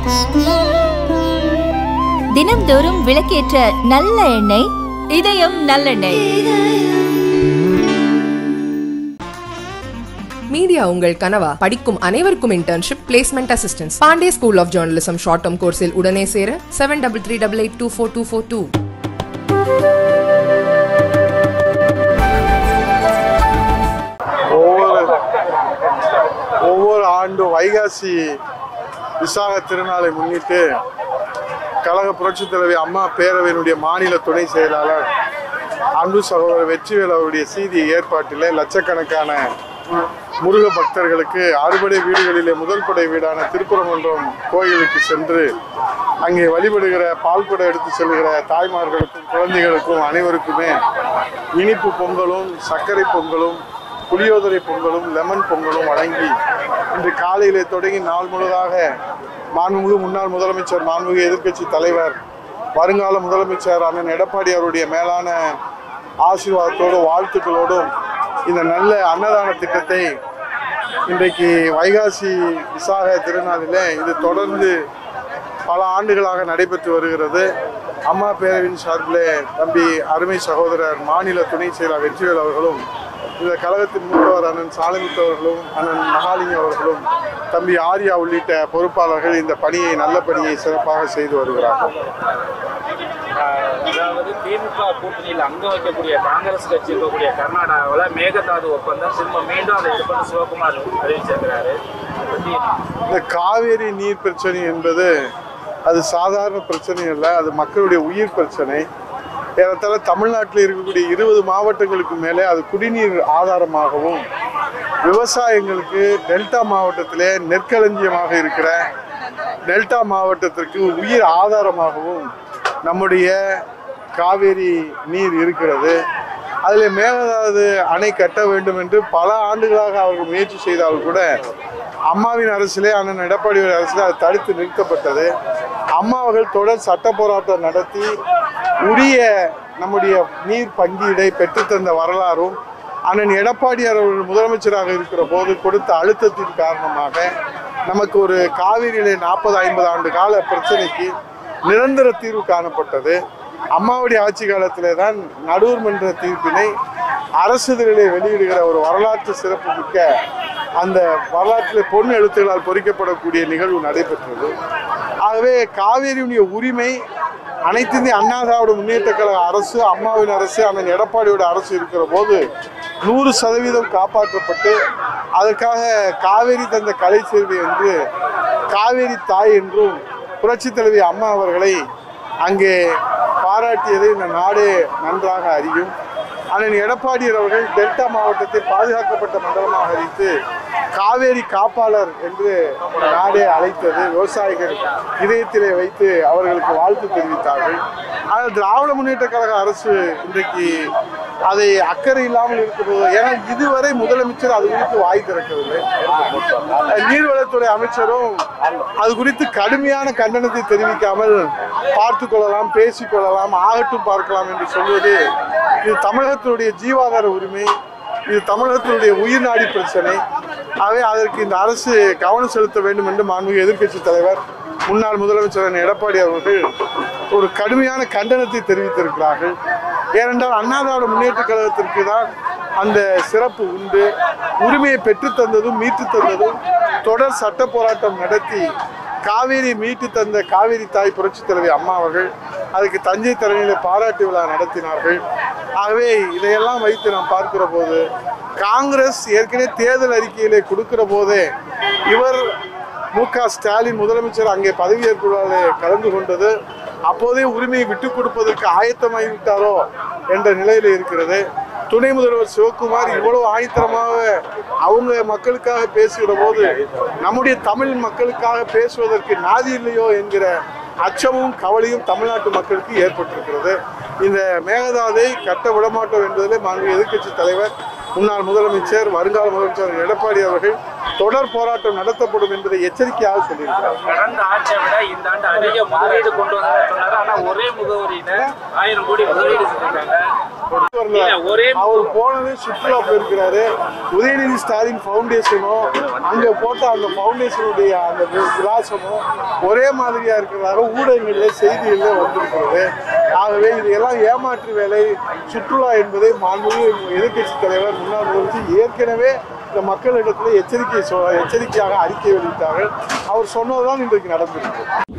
தினம்தோறும் விளக்கேற்ற நல்ல எண்ணெய் இதயம் நல்லெண்ணெய் மீடியா உங்கள் கனவா படிக்கும் அனைவருக்கும் internship placement assistance Pandey school of journalism short term கோர்ஸில் உடனே சேர seven double three double eight two four two four two ஒவ்வொரு ஒவ்வொரு ஆண்டும் வைகாசி விசாக திருநாளை முன்னிட்டு கழக புரட்சித் தலைவி அம்மா பேரவையினுடைய மாநில துணை செயலாளர் அன்பு சகோதரர் வெற்றிவேல் அவருடைய சீதி ஏற்பாட்டிலே லட்சக்கணக்கான முருக பக்தர்களுக்கு அறுபடை வீடுகளிலே முதல் படை வீடான திருப்பரங்குன்றம் கோயிலுக்கு சென்று அங்கே வழிபடுகிற பால்குடம் எடுத்து செல்கிற தாய்மார்களுக்கும் குழந்தைகளுக்கும் அனைவருக்குமே இனிப்பு பொங்கலும் சர்க்கரை பொங்கலும் புளியோதரை பொங்கலும் லெமன் பொங்கலும் வழங்கி இன்று காலையிலே தொடங்கி நாள் முழுவதாக மாண்புமிகு முன்னாள் முதலமைச்சர் மாண்புமிகு எதிர்க்கட்சி தலைவர் வருங்கால முதலமைச்சர் அண்ணன் எடப்பாடி அவருடைய மேலான ஆசீர்வாதத்தோடும் வாழ்த்துக்களோடும் இந்த நல்ல அன்னதான திட்டத்தை இன்றைக்கு வைகாசி விசாக திருநாளிலே இது தொடர்ந்து பல ஆண்டுகளாக நடைபெற்று வருகிறது அம்மா பேரவையின் சார்பிலே தம்பி அருமை சகோதரர் மாநில துணை செயலாளர் வெற்றிவேல் அவர்களும் இந்த கழகத்தின் மூத்தவர் அண்ணன் சாலமுத்து அவர்களும் அண்ணன் மகாலிங்கம் அவர்களும் தம்பி ஆர்யா உள்ளிட்ட பொறுப்பாளர்கள் இந்த பணியை நல்ல பணியை சிறப்பாக செய்து வருகிறார்கள் ஆஹ் அதாவது திமுக கூட்டணியில் அங்க வைக்கக்கூடிய காங்கிரஸ் கட்சி இருக்கக்கூடிய கர்நாடகாவில் மேகதாது ஒப்பந்தம் திரும்ப மீண்டும் அதை இது பண்ண சிவகுமார் அறிவிச்சிருக்கிறாரு அதை பத்தி இந்த காவேரி நீர் பிரச்சனை என்பது அது சாதாரண பிரச்சனை அல்ல அது மக்களுடைய உயிர் பிரச்சனை ஏறத்தாழ தமிழ்நாட்டில் இருக்கக்கூடிய இருபது மாவட்டங்களுக்கு மேலே அது குடிநீர் ஆதாரமாகவும் விவசாயங்களுக்கு டெல்டா மாவட்டத்திலே நெற்களஞ்சியமாக இருக்கிற டெல்டா மாவட்டத்திற்கு உயிர் ஆதாரமாகவும் நம்முடைய காவேரி நீர் இருக்கிறது அதில் மேகதாது அணை கட்ட வேண்டும் என்று பல ஆண்டுகளாக அவர்கள் முயற்சி செய்தாலும் கூட அம்மாவின் அரசிலே அண்ணன் எடப்பாடி அரசிலே அது தடுத்து நிறுத்தப்பட்டது அம்மா அவர்கள் தொடர் சட்ட போராட்டம் நடத்தி உரிய நம்முடைய நீர் பங்கீடை பெற்றுத்தந்த வரலாறும் அண்ணன் எடப்பாடியார் அவர்கள் முதலமைச்சராக இருக்கிற போது கொடுத்த அழுத்தத்தின் காரணமாக நமக்கு ஒரு காவிரியிலே நாற்பது ஐம்பது ஆண்டு கால பிரச்சனைக்கு நிரந்தர தீர்வு காணப்பட்டது அம்மாவுடைய ஆட்சி காலத்திலே தான் நடுவர் மன்ற தீர்ப்பினை அரசுதலிலே வெளியிடுகிற ஒரு வரலாற்று சிறப்பு மிக்க அந்த வரலாற்றிலே பொன் எழுத்துக்களால் பொறிக்கப்படக்கூடிய நிகழ்வு நடைபெற்றது ஆகவே காவேரியுடைய உரிமை அனைத்து இந்திய அண்ணா திராவிட முன்னேற்ற கழக அரசு அம்மாவின் அரசு அண்ணன் எடப்பாடியோட அரசு இருக்கிற போது நூறு சதவீதம் காப்பாற்றப்பட்டு அதற்காக காவேரி தந்த கலை செல்வி என்று காவேரி தாய் என்றும் புரட்சித் தலைவி அம்மா அவர்களை அங்கே பாராட்டியதை இந்த நாடே நன்றாக அறியும் அண்ணன் எடப்பாடியார் அவர்கள் டெல்டா மாவட்டத்தை பாதுகாக்கப்பட்ட மண்டலமாக அறிவித்து காவேரி காப்பாளர் என்று இந்த நாடே அழைத்தது விவசாயிகள் இதயத்திலே வைத்து அவர்களுக்கு வாழ்த்து தெரிவித்தார்கள் ஆனால் திராவிட முன்னேற்ற கழக அரசு இன்றைக்கு அதை அக்கறை இல்லாமல் இருக்கிறது ஏன்னா இதுவரை முதலமைச்சர் அது குறித்து வாய் திறக்கவில்லை நீர்வளத்துறை அமைச்சரும் அது குறித்து கடுமையான கண்டனத்தை தெரிவிக்காமல் பார்த்து கொள்ளலாம் பேசிக் கொள்ளலாம் ஆகட்டும் பார்க்கலாம் என்று சொல்வது இது தமிழகத்தினுடைய ஜீவாதார உரிமை இது தமிழகத்தினுடைய உயிர்நாடி பிரச்சனை ஆகவே அதற்கு இந்த அரசு கவனம் செலுத்த வேண்டும் என்று மாண்புமிகு எதிர்க்கட்சி தலைவர் முன்னாள் முதலமைச்சர் அண்ணன் எடப்பாடி அவர்கள் ஒரு கடுமையான கண்டனத்தை தெரிவித்திருக்கிறார்கள் ஏனென்றால் அண்ணா திராவிட முன்னேற்ற கழகத்திற்கு தான் அந்த சிறப்பு உண்டு உரிமையை பெற்றுத் தந்ததும் மீட்டு தந்ததும் தொடர் சட்ட போராட்டம் நடத்தி காவேரி மீட்டு தந்த காவேரி தாய் புரட்சித் தலைவி அம்மா அவர்கள் அதுக்கு தஞ்சை தலைமையில் பாராட்டு விழா நடத்தினார்கள் ஆகவே இதையெல்லாம் வைத்து நாம் பார்க்கிற போது காங்கிரஸ் ஏற்கனவே தேர்தல் அறிக்கையிலே கொடுக்கிற போதே இவர் மு க ஸ்டாலின் முதலமைச்சர் அங்கே பதவியேற்பு விழாவில் கலந்து கொண்டது அப்போதே உரிமையை விட்டுக் கொடுப்பதற்கு ஆயத்தமாகிவிட்டாரோ என்ற நிலையில் இருக்கிறது துணை முதல்வர் சிவகுமார் இவ்வளவு ஆயத்தரமாக அவங்க மக்களுக்காக பேசுகிற போது நம்முடைய தமிழ் மக்களுக்காக பேசுவதற்கு நாதி இல்லையோ என்கிற அச்சமும் கவலையும் தமிழ்நாட்டு மக்களுக்கு ஏற்பட்டிருக்கிறது இந்த மேகதாதை கட்ட விடமாட்டோம் என்பதிலே மாண்பு எதிர்க்கட்சி தலைவர் முன்னாள் முதலமைச்சர் வருங்கால முதலமைச்சர் எடப்பாடி அவர்கள் தொடர் போராட்டம் நடத்தப்படும் என்பதை எச்சரிக்கையாக சொல்லியிருக்கிறார் கடந்த ஆட்சியை விட இந்த ஆண்டு அதிக முதலீடு கொண்டு வந்ததா சொன்னாரு ஆனா ஒரே முகவரியில ஆயிரம் கோடி முதலீடு செஞ்சிருக்காங்க இல்ல, ஒரே அவர் போனது சுற்றுலா போயிருக்கிறாரு உதயநிதி ஸ்டாலின் ஃபவுண்டேஷனும் அங்க போட்ட அந்த ஃபவுண்டேஷனுடைய அந்த வி- விலாசமும் ஒரே மாதிரியா இருக்கிறதாக ஊடகங்கள்ல செய்திகள்ல வந்திருக்கிறது ஆகவே இதையெல்லாம் ஏமாற்று வேலை சுற்றுலா என்பதை மாண்புமிகு எதிர்க்கட்சி தலைவர் முன்னாள் முதலமைச்சர் ஏற்கனவே இந்த மக்களிடத்தில் எச்சரிக்கை சொ- எச்சரிக்கையாக அறிக்கை வெளியிட்டார்கள் அவர் சொன்னதுதான் இன்றைக்கு நடந்திருக்கு